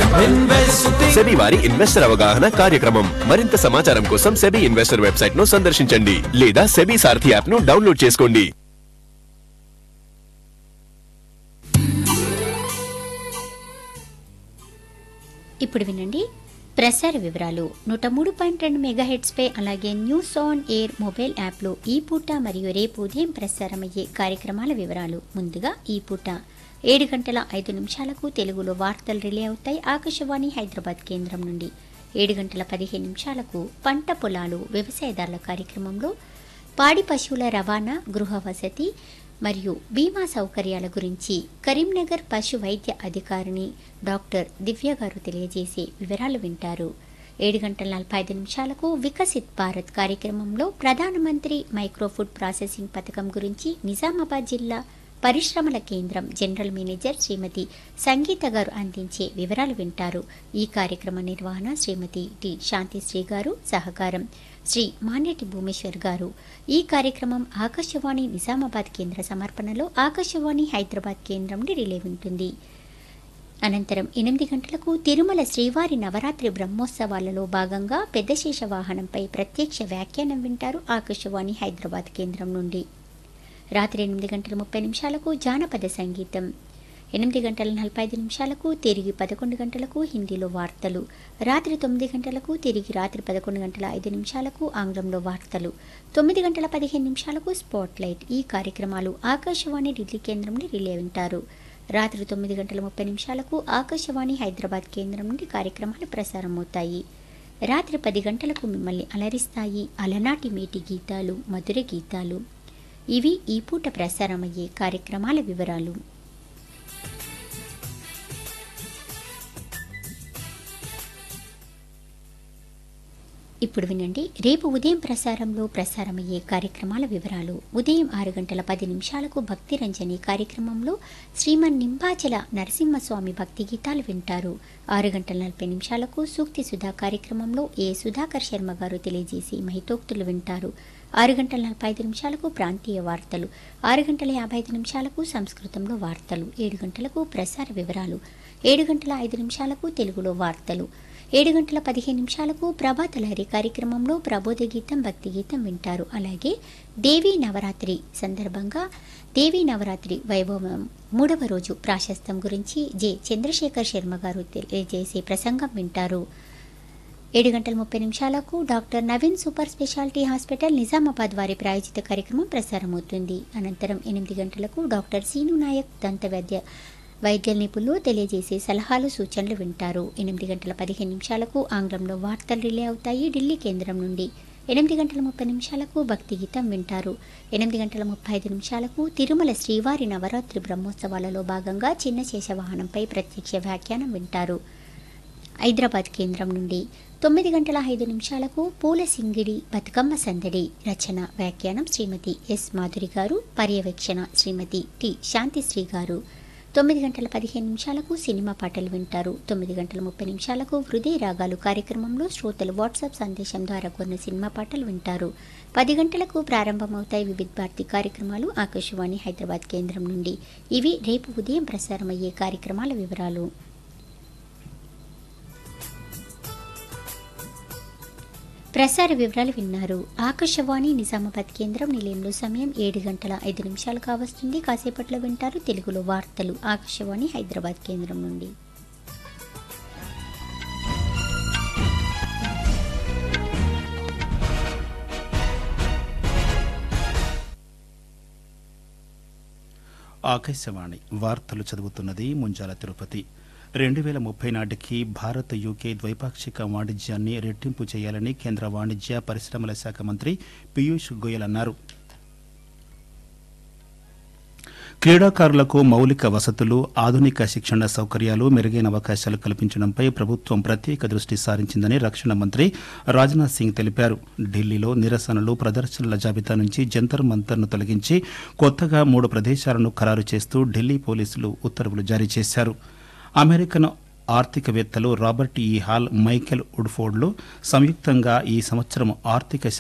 SEBI వారి investor అవగాహన కార్యక్రమం మరింత సమాచారం కోసం సెబీ ఇన్వెస్టర్ వెబ్సైట్ ను సందర్శించండి లేదా సెబీ సారథి యాప్ ను డౌన్లోడ్ చేసుకోండి ఇప్పుడు వినండి ప్రసార వివరాలు నూట మూడు పాయింట్ రెండు మెగాహెడ్స్ పై అలాగే న్యూస్ ఆన్ ఎయిర్ మొబైల్ యాప్లో ఈ పూట మరియు రేపు ఉదయం ప్రసారమయ్యే కార్యక్రమాల వివరాలు ముందుగా ఈ పూట ఏడు గంటల ఐదు నిమిషాలకు తెలుగులో వార్తలు రిలే అవుతాయి ఆకాశవాణి హైదరాబాద్ కేంద్రం నుండి ఏడు గంటల పదిహేను నిమిషాలకు పంట పొలాలు వ్యవసాయదారుల కార్యక్రమంలో పాడి పశువుల రవాణా గృహ వసతి మరియు బీమా సౌకర్యాల గురించి కరీంనగర్ పశు వైద్య అధికారిని డాక్టర్ దివ్య గారు తెలియజేసే వివరాలు వింటారు ఏడు గంటల నలభై ఐదు నిమిషాలకు వికసిత్ భారత్ కార్యక్రమంలో ప్రధానమంత్రి మైక్రో ఫుడ్ ప్రాసెసింగ్ పథకం గురించి నిజామాబాద్ జిల్లా పరిశ్రమల కేంద్రం జనరల్ మేనేజర్ శ్రీమతి సంగీత గారు అందించే వివరాలు వింటారు ఈ కార్యక్రమ నిర్వహణ శ్రీమతి టి శాంతిశ్రీ గారు సహకారం శ్రీ మాన్యటి భూమేశ్వర్ గారు ఈ కార్యక్రమం ఆకాశవాణి నిజామాబాద్ కేంద్ర సమర్పణలో ఆకాశవాణి హైదరాబాద్ కేంద్రం నుండి రిలే ఉంటుంది అనంతరం ఎనిమిది గంటలకు తిరుమల శ్రీవారి నవరాత్రి బ్రహ్మోత్సవాలలో భాగంగా పెద్దశేష వాహనంపై ప్రత్యక్ష వ్యాఖ్యానం వింటారు ఆకాశవాణి హైదరాబాద్ కేంద్రం నుండి రాత్రి ఎనిమిది గంటల ముప్పై నిమిషాలకు జానపద సంగీతం ఎనిమిది గంటల నలభై ఐదు నిమిషాలకు తిరిగి పదకొండు గంటలకు హిందీలో వార్తలు రాత్రి తొమ్మిది గంటలకు తిరిగి రాత్రి పదకొండు గంటల ఐదు నిమిషాలకు ఆంగ్లంలో వార్తలు తొమ్మిది గంటల పదిహేను నిమిషాలకు స్పాట్ లైట్ ఈ కార్యక్రమాలు ఆకాశవాణి ఢిల్లీ కేంద్రం నుండి రిలే వింటారు రాత్రి తొమ్మిది గంటల ముప్పై నిమిషాలకు ఆకాశవాణి హైదరాబాద్ కేంద్రం నుండి కార్యక్రమాలు ప్రసారమవుతాయి రాత్రి పది గంటలకు మిమ్మల్ని అలరిస్తాయి అలనాటి మేటి గీతాలు మధుర గీతాలు ఇవి ఈ పూట ప్రసారమయ్యే కార్యక్రమాల వివరాలు ఇప్పుడు వినండి రేపు ఉదయం ప్రసారంలో ప్రసారమయ్యే కార్యక్రమాల వివరాలు ఉదయం ఆరు గంటల పది నిమిషాలకు భక్తి రంజని కార్యక్రమంలో శ్రీమన్ నింబాచల నరసింహస్వామి భక్తి గీతాలు వింటారు ఆరు గంటల నలభై నిమిషాలకు సూక్తి సుధా కార్యక్రమంలో ఏ సుధాకర్ శర్మ గారు తెలియజేసి మహితోక్తులు వింటారు ఆరు గంటల నలభై ఐదు నిమిషాలకు ప్రాంతీయ వార్తలు ఆరు గంటల యాభై ఐదు నిమిషాలకు సంస్కృతంలో వార్తలు ఏడు గంటలకు ప్రసార వివరాలు ఏడు గంటల ఐదు నిమిషాలకు తెలుగులో వార్తలు ఏడు గంటల పదిహేను నిమిషాలకు ప్రభాత లహరి కార్యక్రమంలో ప్రబోధ గీతం భక్తి గీతం వింటారు అలాగే దేవీ నవరాత్రి సందర్భంగా దేవీ నవరాత్రి వైభవం మూడవ రోజు ప్రాశస్తం గురించి జె చంద్రశేఖర్ శర్మ గారు తెలియజేసే ప్రసంగం వింటారు ఏడు గంటల ముప్పై నిమిషాలకు doctor Naveen super speciality hospital Nizamabad వారి ప్రాయోజిత కార్యక్రమం ప్రసారమవుతుంది అనంతరం ఎనిమిది గంటలకు డాక్టర్ సీను నాయక్ దంత వైద్య వైద్య నిపుణులు తెలియజేసే సలహాలు సూచనలు వింటారు ఎనిమిది గంటల పదిహేను నిమిషాలకు ఆంగ్లంలో వార్తలు రిలే అవుతాయి ఢిల్లీ కేంద్రం నుండి ఎనిమిది గంటల ముప్పై నిమిషాలకు భక్తి గీతం వింటారు ఎనిమిది గంటల ముప్పై ఐదు నిమిషాలకు తిరుమల శ్రీవారి నవరాత్రి బ్రహ్మోత్సవాలలో భాగంగా చిన్న శేషవాహనంపై ప్రత్యక్ష వ్యాఖ్యానం వింటారు హైదరాబాద్ కేంద్రం నుండి తొమ్మిది గంటల ఐదు నిమిషాలకు పూల సింగిడి బతుకమ్మ సందడి రచన వ్యాఖ్యానం శ్రీమతి ఎస్ మాధురి గారు పర్యవేక్షణ శ్రీమతి టి శాంతిశ్రీ గారు తొమ్మిది గంటల పదిహేను నిమిషాలకు సినిమా పాటలు వింటారు తొమ్మిది గంటల ముప్పై నిమిషాలకు హృదయ రాగాలు కార్యక్రమంలో శ్రోతలు వాట్సాప్ సందేశం ద్వారా కొన్ని సినిమా పాటలు వింటారు పది గంటలకు ప్రారంభమవుతాయి వివిధ భారతి కార్యక్రమాలు ఆకాశవాణి హైదరాబాద్ కేంద్రం నుండి ఇవి రేపు ఉదయం ప్రసారమయ్యే కార్యక్రమాల వివరాలు ప్రసార వివరాలు విన్నారు ఆకాశవాణి నిజామాబాద్ కేంద్రం నిలయంలో సమయం ఏడు గంటల ఐదు నిమిషాలు కావస్తుంది కాసేపట్లో వింటారు తెలుగులో వార్తలు ఆకాశవాణి హైదరాబాద్ కేంద్రం నుండి ఆకాశవాణి వార్తలు చదువుతున్నది ముంజాల తిరుపతి రెండు వేల ముప్పై నాటికి భారత్ యూకే ద్వైపాక్షిక వాణిజ్యాన్ని రెట్టింపు చేయాలని కేంద్ర వాణిజ్య పరిశ్రమల శాఖ మంత్రి పీయూష్ గోయల్ అన్నారు క్రీడాకారులకు మౌలిక వసతులు ఆధునిక శిక్షణ సౌకర్యాలు మెరుగైన అవకాశాలు కల్పించడంపై ప్రభుత్వం ప్రత్యేక దృష్టి సారించిందని రక్షణ మంత్రి రాజ్నాథ్ సింగ్ తెలిపారు ఢిల్లీలో నిరసనలు ప్రదర్శనల జాబితా నుంచి జంతర్ మంతర్ను తొలగించి కొత్తగా మూడు ప్రదేశాలను ఖరారు చేస్తూ ఢిల్లీ పోలీసులు ఉత్తర్వులు జారీ చేశారు అమెరికన్ ఆర్థికవేత్తలు రాబర్ట్ ఈ హాల్ మైకెల్ వుడ్ఫోర్డ్లు సంయుక్తంగా ఈ సంవత్సరం ఆర్థిక